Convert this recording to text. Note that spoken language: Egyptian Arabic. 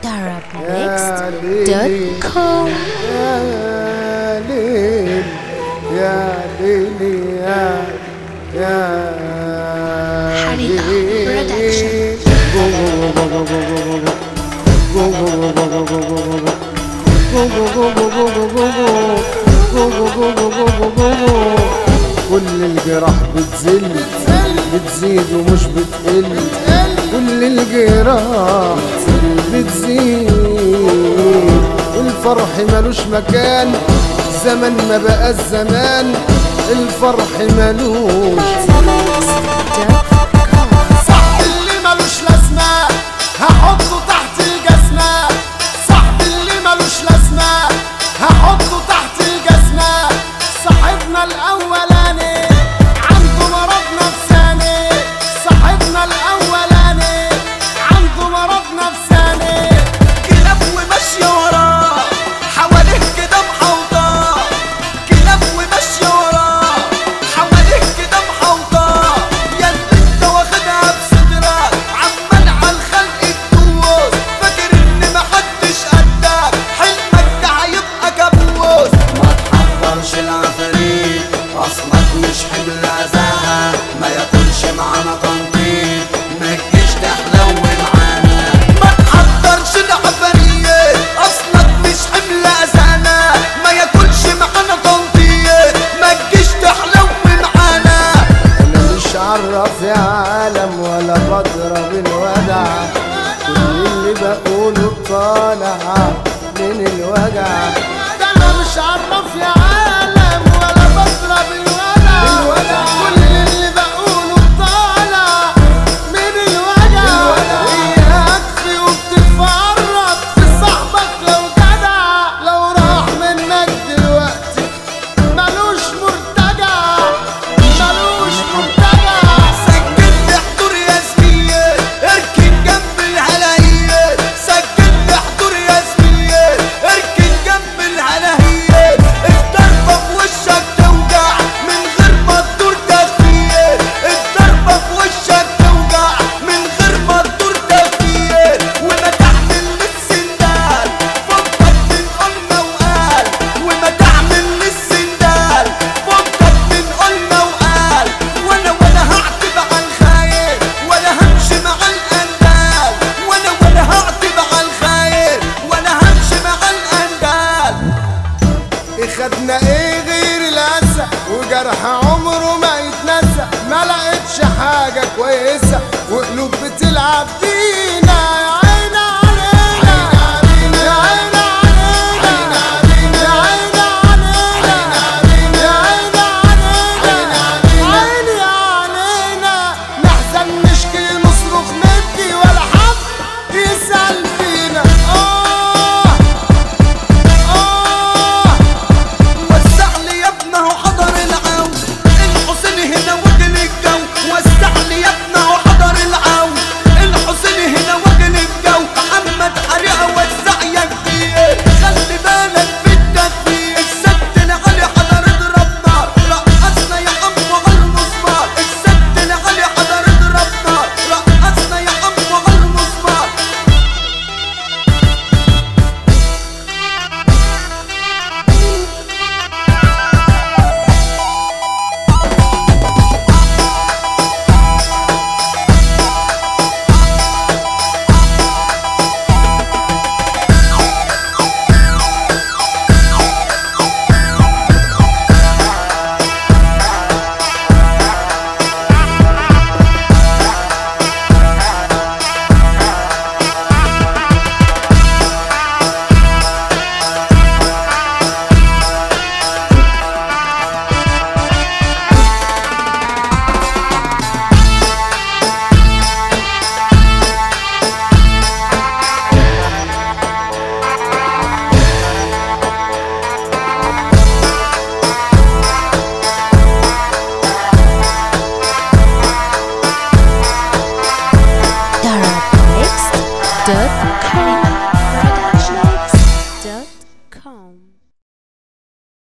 arabmixed.com يا ليل يا ليل يا يا حريقة ليل. كل الجراح بتزل بتزيد ومش بتقل كل الجراح بتزيد والفرح ملوش مكان زمن ما بقى الزمان الفرح ملوش صاحب اللي ملوش لازمة هحطه تحت الجزمة صاحب اللي ملوش لازمة هحطه تحت الجزمة صاحبنا الأولاني عنده مرض نفساني صاحبنا الأولاني عنده مرض نفساني كلاب وماشية وراه حواليه كده محوطاه كلاب وماشية وراه حواليه كده محوطاه يا اللي انت واخدها بصدرك عمال على الخلق تدوس فاكر ان محدش قدك حلمك ده هيبقى كابوس ما تحضرش العفاريت اصلك مش حمل عزاها ما ياكلش معانا تنطيط ما تجيش تحلو معانا ما تحضرش العفاريت اصلك مش حمل عزانا ما ياكلش معانا تنطيط ما تجيش تحلو معانا أنا مش عرف يا عالم ولا بضرب الودع كل اللي بقوله طالع من الوجع ده أنا مش عرف يا عالم ولا بضرب الودع كل